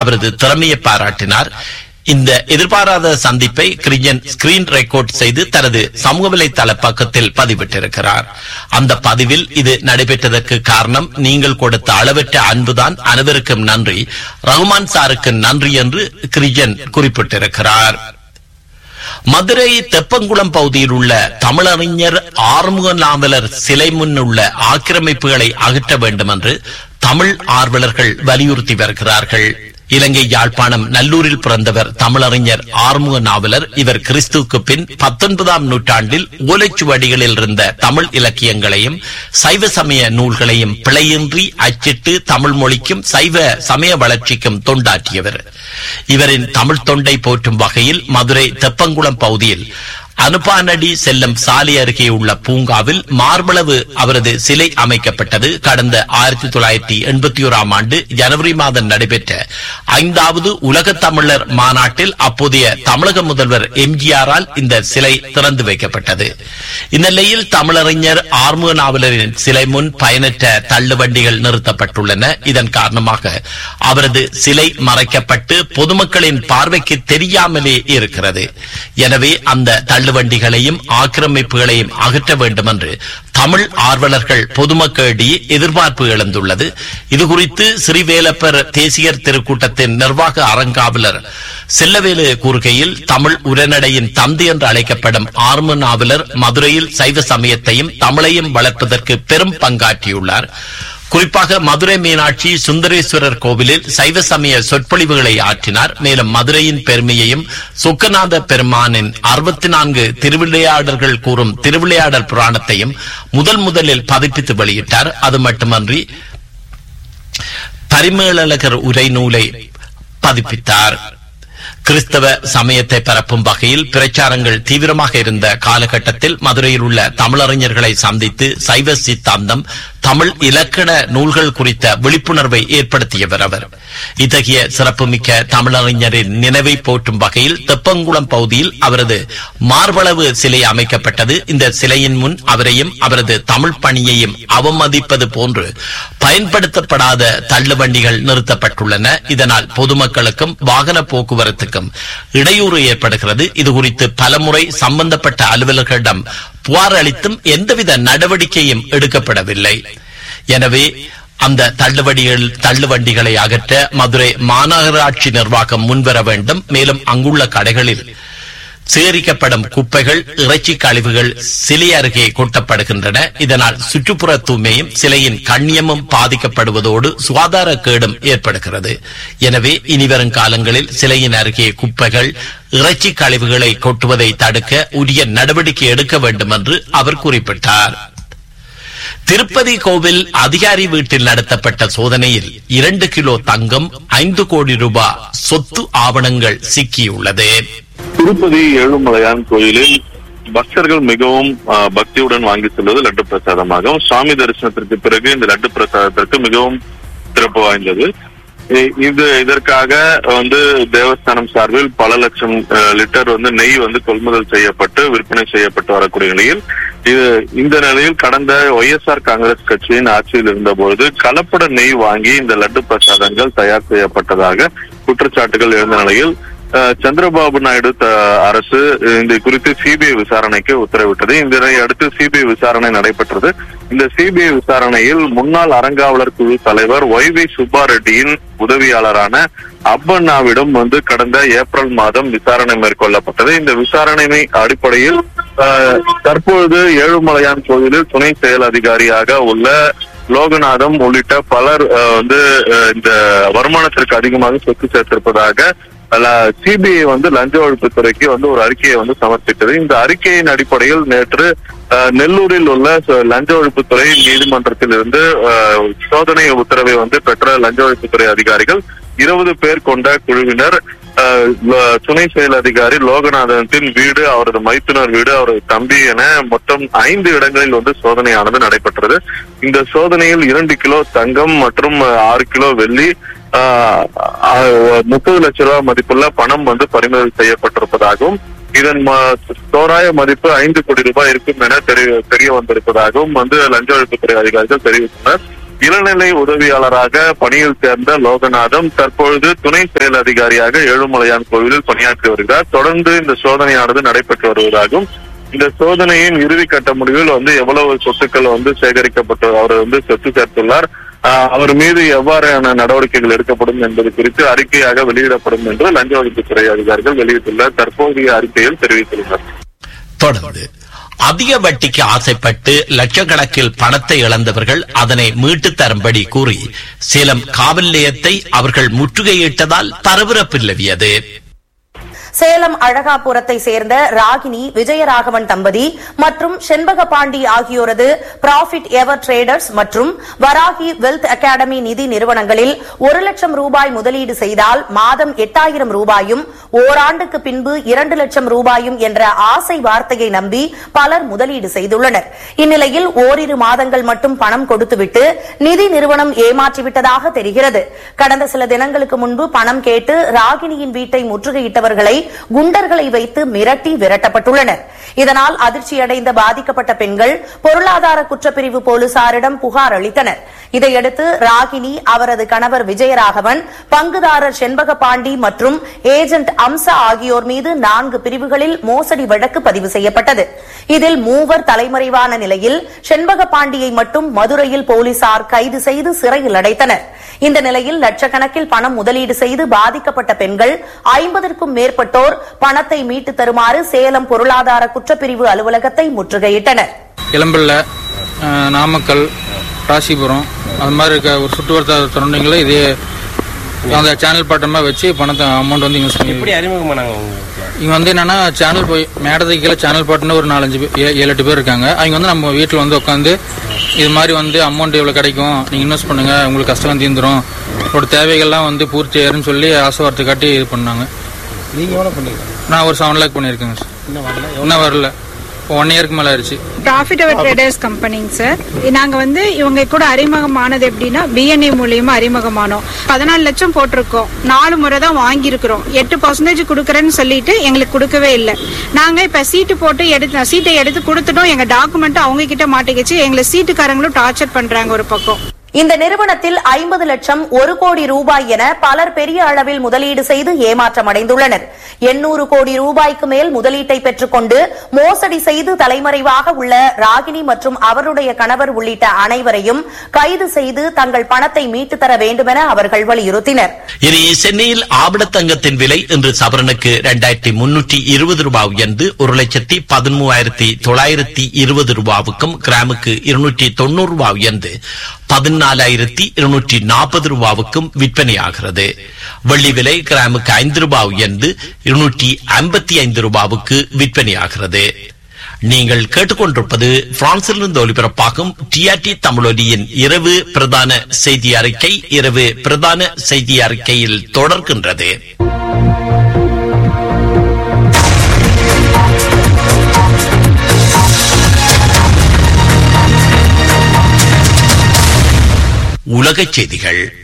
அவரது திறமையை பாராட்டினார் இந்த எதிர்பாராத சந்திப்பை கிரிஜன் ஸ்கிரீன் ரெக்கார்ட் செய்து தனது சமூக வலைதள பக்கத்தில் பதிவிட்டிருக்கிறார் அந்த பதிவில் இது நடைபெற்றதற்கு காரணம் நீங்கள் கொடுத்த அளவற்ற அன்புதான் அனைவருக்கும் நன்றி ரகுமான் சாருக்கு நன்றி என்று கிரிஜன் குறிப்பிட்டிருக்கிறார் மதுரை தெப்பங்குளம் பகுதியில் உள்ள தமிழறிஞர் ஆறுமுக நாவலர் சிலை முன் உள்ள ஆக்கிரமிப்புகளை அகற்ற வேண்டும் என்று தமிழ் ஆர்வலர்கள் வலியுறுத்தி வருகிறார்கள் இலங்கை யாழ்ப்பாணம் நல்லூரில் பிறந்தவர் தமிழறிஞர் ஆறுமுக நாவலர் இவர் கிறிஸ்துவுக்கு பின் பத்தொன்பதாம் நூற்றாண்டில் ஓலைச்சுவடிகளில் இருந்த தமிழ் இலக்கியங்களையும் சைவ சமய நூல்களையும் பிழையின்றி அச்சிட்டு தமிழ் மொழிக்கும் சைவ சமய வளர்ச்சிக்கும் தொண்டாற்றியவர் இவரின் தமிழ் தொண்டை போற்றும் வகையில் மதுரை தெப்பங்குளம் பகுதியில் அனுப்பானடி செல்லும் சாலை அருகே உள்ள பூங்காவில் மார்பளவு அவரது சிலை அமைக்கப்பட்டது கடந்த ஆயிரத்தி தொள்ளாயிரத்தி எண்பத்தி ஓராம் ஆண்டு ஜனவரி மாதம் நடைபெற்ற ஐந்தாவது உலக தமிழர் மாநாட்டில் அப்போதைய தமிழக முதல்வர் எம்ஜிஆரால் இந்த சிலை திறந்து வைக்கப்பட்டது இந்நிலையில் தமிழறிஞர் ஆர்முக நாவலரின் சிலை முன் பயனற்ற தள்ளுவண்டிகள் நிறுத்தப்பட்டுள்ளன இதன் காரணமாக அவரது சிலை மறைக்கப்பட்டு பொதுமக்களின் பார்வைக்கு தெரியாமலே இருக்கிறது எனவே அந்த தள்ளுவண்டிகளையும் ஆக்கிரமிப்புகளையும் அகற்ற வேண்டும் என்று தமிழ் ஆர்வலர்கள் பொதுமக்களிடையே எதிர்பார்ப்பு எழுந்துள்ளது இதுகுறித்து ஸ்ரீவேலப்பர் தேசியர் திருக்கூட்டத்தின் நிர்வாக அறங்காவலர் செல்லவேலு கூறுகையில் தமிழ் உரைநடையின் தந்தை என்று அழைக்கப்படும் ஆர்ம நாவலர் மதுரையில் சைவ சமயத்தையும் தமிழையும் வளர்ப்பதற்கு பெரும் பங்காற்றியுள்ளார் குறிப்பாக மதுரை மீனாட்சி சுந்தரேஸ்வரர் கோவிலில் சைவ சமய சொற்பொழிவுகளை ஆற்றினார் மேலும் மதுரையின் பெருமையையும் சுக்கநாத பெருமானின் அறுபத்தி நான்கு திருவிளையாடல்கள் கூறும் திருவிளையாடல் புராணத்தையும் முதல் முதலில் பதிப்பித்து வெளியிட்டார் அது மட்டுமன்றி பரிமேலழகர் உரை நூலை பதிப்பித்தார் கிறிஸ்தவ சமயத்தை பரப்பும் வகையில் பிரச்சாரங்கள் தீவிரமாக இருந்த காலகட்டத்தில் மதுரையில் உள்ள தமிழறிஞர்களை சந்தித்து சைவ சித்தாந்தம் தமிழ் இலக்கண நூல்கள் குறித்த விழிப்புணர்வை ஏற்படுத்தியவர் அவர் இத்தகைய சிறப்புமிக்க தமிழறிஞரின் நினைவை போற்றும் வகையில் தெப்பங்குளம் பகுதியில் அவரது மார்பளவு சிலை அமைக்கப்பட்டது இந்த சிலையின் முன் அவரையும் அவரது தமிழ் பணியையும் அவமதிப்பது போன்று பயன்படுத்தப்படாத தள்ளுவண்டிகள் நிறுத்தப்பட்டுள்ளன இதனால் பொதுமக்களுக்கும் வாகன போக்குவரத்துக்கும் இடையூறு ஏற்படுகிறது இதுகுறித்து பலமுறை சம்பந்தப்பட்ட அலுவலர்களிடம் புகார் அளித்தும் எந்தவித நடவடிக்கையும் எடுக்கப்படவில்லை எனவே அந்த தள்ளுவடிகள் தள்ளுவண்டிகளை அகற்ற மதுரை மாநகராட்சி நிர்வாகம் முன்வர வேண்டும் மேலும் அங்குள்ள கடைகளில் சேகரிக்கப்படும் குப்பைகள் இறைச்சி கழிவுகள் சிலை அருகே கொட்டப்படுகின்றன இதனால் சுற்றுப்புற தூய்மையும் சிலையின் கண்ணியமும் பாதிக்கப்படுவதோடு சுகாதார கேடும் ஏற்படுகிறது எனவே இனிவரும் காலங்களில் சிலையின் அருகே குப்பைகள் இறைச்சி கழிவுகளை கொட்டுவதை தடுக்க உரிய நடவடிக்கை எடுக்க வேண்டும் என்று அவர் குறிப்பிட்டார் திருப்பதி கோவில் அதிகாரி வீட்டில் நடத்தப்பட்ட சோதனையில் இரண்டு கிலோ தங்கம் ஐந்து கோடி ரூபாய் சொத்து ஆவணங்கள் சிக்கியுள்ளது திருப்பதி ஏழுமலையான் கோயிலில் பக்தர்கள் மிகவும் ஆ, பக்தியுடன் வாங்கி செல்வது லட்டு பிரசாதமாகும் சுவாமி தரிசனத்திற்கு பிறகு இந்த லட்டு பிரசாதத்திற்கு மிகவும் சிறப்பு வாய்ந்தது இ- இது இதற்காக வந்து தேவஸ்தானம் சார்பில் பல லட்சம் ஆ, லிட்டர் வந்து நெய் வந்து கொள்முதல் செய்யப்பட்டு விற்பனை செய்யப்பட்டு வரக்கூடிய நிலையில் இது இந்த நிலையில் கடந்த ஒய்எஸ்ஆர் காங்கிரஸ் கட்சியின் ஆட்சியில் இருந்தபோது கலப்பட நெய் வாங்கி இந்த லட்டு பிரசாதங்கள் தயார் செய்யப்பட்டதாக குற்றச்சாட்டுகள் எழுந்த நிலையில் அஹ், சந்திரபாபு நாயுடு த- அரசு இந்த குறித்து சிபிஐ விசாரணைக்கு உத்தரவிட்டது இதனை அடுத்து சிபிஐ விசாரணை நடைபெற்றது இந்த சிபிஐ விசாரணையில் முன்னாள் அறங்காவலர் குழு தலைவர் ஒய் வி சுப்பாரெட்டியின் உதவியாளரான அப்பண்ணாவிடம் வந்து கடந்த ஏப்ரல் மாதம் விசாரணை மேற்கொள்ளப்பட்டது இந்த விசாரணை அடிப்படையில் அஹ், தற்பொழுது ஏழுமலையான் கோயிலில் துணை செயல் அதிகாரியாக உள்ள லோகநாதம் உள்ளிட்ட பலர் அஹ், வந்து அஹ், இந்த வருமானத்திற்கு அதிகமாக சொத்து சேர்த்திருப்பதாக சிபிஐ வந்து லஞ்ச ஒழிப்புத்துறைக்கு வந்து ஒரு அறிக்கையை வந்து சமர்ப்பித்தது இந்த அறிக்கையின் அடிப்படையில் நேற்று அஹ், நெல்லூரில் உள்ள ச- லஞ்ச ஒழிப்புத்துறை நீதிமன்றத்தில் இருந்து அஹ், சோதனை உத்தரவை வந்து பெற்ற லஞ்ச ஒழிப்புத்துறை அதிகாரிகள் இருபது பேர் கொண்ட குழுவினர் அஹ், ல- துணை செயல் அதிகாரி லோகநாதத்தின் வீடு அவரது மைத்துனர் வீடு அவரது தம்பி என மொத்தம் ஐந்து இடங்களில் வந்து சோதனையானது நடைபெற்றது இந்த சோதனையில் இரண்டு கிலோ தங்கம் மற்றும் அஹ், ஆறு கிலோ வெள்ளி ஆஹ், ஆஹ், முப்பது லட்சம் ரூபாய் மதிப்புள்ள பணம் வந்து பறிமுதல் செய்யப்பட்டிருப்பதாகவும் இதன் ம- தோராய மதிப்பு ஐந்து கோடி ரூபாய் இருக்கும் என தெரிய தெரிய வந்திருப்பதாகவும் வந்து லஞ்ச ஒழிப்புத்துறை அதிகாரிகள் தெரிவித்தனர் இளநிலை உதவியாளராக பணியில் சேர்ந்த லோகநாதம் தற்பொழுது துணை செயல் அதிகாரியாக ஏழுமலையான் கோவிலில் பணியாற்றி வருகிறார் தொடர்ந்து இந்த சோதனையானது நடைபெற்று வருவதாகவும் இந்த சோதனையின் இறுதி கட்ட முடிவில் வந்து எவ்வளவு சொத்துக்கள் வந்து சேகரிக்கப்பட்டு அவர் வந்து சொத்து சேர்த்துள்ளார் ஆஹ் அவர் மீது எவ்வாறான நடவடிக்கைகள் எடுக்கப்படும் என்பது குறித்து அறிக்கையாக வெளியிடப்படும் என்று லஞ்ச ஒழிப்புத்துறை அதிகாரிகள் வெளியிட்டுள்ள தற்போதைய அறிக்கையில் தெரிவித்துள்ளனர் தொடர்ந்து அதிக வட்டிக்கு ஆசைப்பட்டு லட்சக்கணக்கில் பணத்தை இழந்தவர்கள் அதனை மீட்டு தரும்படி கூறி சேலம் காவல் நிலையத்தை அவர்கள் முற்றுகையிட்டதால் பரபரப்பு நிலவியது சேலம் அழகாபுரத்தை சேர்ந்த ராகினி விஜயராகவன் தம்பதி மற்றும் செண்பக பாண்டி ஆகியோரது ப்ராஃபிட் எவர் ட்ரேடர்ஸ் மற்றும் வராகி வெல்த் அகாடமி நிதி நிறுவனங்களில் ஒரு லட்சம் ரூபாய் முதலீடு செய்தால் மாதம் எட்டாயிரம் ரூபாயும் ஓராண்டுக்கு பின்பு இரண்டு லட்சம் ரூபாயும் என்ற ஆசை வார்த்தையை நம்பி பலர் முதலீடு செய்துள்ளனர் இந்நிலையில் ஓரிரு மாதங்கள் மட்டும் பணம் கொடுத்துவிட்டு நிதி நிறுவனம் ஏமாற்றிவிட்டதாக தெரிகிறது கடந்த சில தினங்களுக்கு முன்பு பணம் கேட்டு ராகினியின் வீட்டை முற்றுகையிட்டவர்களை குண்டர்களை வைத்து மிரட்டி விரட்டப்பட்டுள்ளனர் இதனால் அதிர்ச்சியடைந்த பாதிக்கப்பட்ட பெண்கள் பொருளாதார குற்றப்பிரிவு போலீசாரிடம் புகார் அளித்தனர் இதையடுத்து ராகினி அவரது கணவர் விஜயராகவன் பங்குதாரர் செண்பக பாண்டி மற்றும் ஏஜென்ட் அம்சா ஆகியோர் மீது நான்கு பிரிவுகளில் மோசடி வழக்கு பதிவு செய்யப்பட்டது இதில் மூவர் தலைமறைவான நிலையில் செண்பக பாண்டியை மட்டும் மதுரையில் போலீசார் கைது செய்து சிறையில் அடைத்தனர் இந்த நிலையில் லட்சக்கணக்கில் பணம் முதலீடு செய்து பாதிக்கப்பட்ட பெண்கள் ஐம்பதற்கும் மேற்பட்டோர் பணத்தை மீட்டு தருமாறு சேலம் பொருளாதார குற்றப்பிரிவு அலுவலகத்தை முற்றுகையிட்டனர் இளம்பிள்ளை அஹ், நாமக்கல் ராசிபுரம் அது மாதிரி இருக்க ஒரு சுற்றுவட்டார சரௌண்டிங்கில் இதே அந்த சேனல் பாட்டமாக வச்சு பணத்தை அமௌண்ட் வந்து இன்வெஸ்ட் பண்ணி எப்படி அறிமுகமானாங்க உங்களுக்கு இவங்க வந்து என்னன்னா சேனல் போய் மேடத்துக்கு கீழே சேனல் பாட்டுன்னு ஒரு நாலஞ்சு பேர் ஏ- ஏழு எட்டு பேர் இருக்காங்க அவங்க வந்து நம்ம வீட்டில் வந்து உட்காந்து இது மாதிரி வந்து அமௌண்ட் இவ்வளோ கிடைக்கும் நீங்கள் இன்வெஸ்ட் பண்ணுங்க உங்களுக்கு கஷ்டம் தீர்ந்துரும் உங்களோட தேவைகள்லாம் வந்து பூர்த்தி ஆயிரும்னு சொல்லி ஆசை வார்த்தை காட்டி இது பண்ணாங்க நீங்க எவ்வளவு பண்ணீங்க நான் ஒரு செவன் லேக் பண்ணியிருக்கேங்க சார் இன்னும் வரல இன்னும் வரல ஒன் இயருக்கு மேலே ஆயிடுச்சு ப்ராஃபிட் அவர் ட்ரேடர்ஸ் கம்பெனிங்க சார் நாங்க வந்து இவங்க கூட அறிமுகமானது எப்படின்னா பிஎன்ஏ மூலியமா அறிமுகமானோம் பதினாலு லட்சம் போட்டிருக்கோம் நாலு முறை தான் வாங்கியிருக்கிறோம் எட்டு பர்சன்டேஜ் கொடுக்குறேன்னு சொல்லிட்டு எங்களுக்கு கொடுக்கவே இல்லை நாங்க இப்ப சீட்டு போட்டு எடுத்து சீட்டை எடுத்து கொடுத்துட்டோம் எங்க டாக்குமெண்ட் அவங்க கிட்ட மாட்டிக்கிச்சு எங்களை சீட்டுக்காரங்களும் டார்ச்சர் பண்றாங்க ஒரு பக்கம் இந்த நிறுவனத்தில் ஐம்பது லட்சம் ஒரு கோடி ரூபாய் என பலர் பெரிய அளவில் முதலீடு செய்து ஏமாற்றம் அடைந்துள்ளனர் எண்ணூறு கோடி ரூபாய்க்கு மேல் முதலீட்டை பெற்றுக்கொண்டு மோசடி செய்து தலைமறைவாக உள்ள ராகினி மற்றும் அவருடைய கணவர் உள்ளிட்ட அனைவரையும் கைது செய்து தங்கள் பணத்தை மீட்டு தர வேண்டுமென அவர்கள் வலியுறுத்தினர் இனி சென்னையில் ஆபணத்தங்கத்தின் விலை இன்று சவரனுக்கு இரண்டாயிரத்தி முன்னூற்றி இருபது ரூபாய் உயர்ந்து ஒரு லட்சத்தி பதிமூவாயிரத்தி தொள்ளாயிரத்தி இருபது ரூபாவுக்கும் கிராமுக்கு இருநூற்றி தொண்ணூறு ரூபாய் உயர்ந்து பதினாலாயிரத்தி இருநூற்றி நாற்பது ரூபாவுக்கும் விற்பனையாகிறது வெள்ளி விலை கிராமுக்கு ஐந்து ரூபாய் உயர்ந்து இருநூற்றி ஐம்பத்தி ஐந்து ரூபாவுக்கு விற்பனையாகிறது நீங்கள் கேட்டுக்கொண்டிருப்பது பிரான்சிலிருந்து ஒலிபரப்பாகும் டிஆர்டி தமிழொலியின் இரவு பிரதான செய்தி அறிக்கை இரவு பிரதான செய்தி அறிக்கையில் தொடர்கின்றது உலகச் செய்திகள்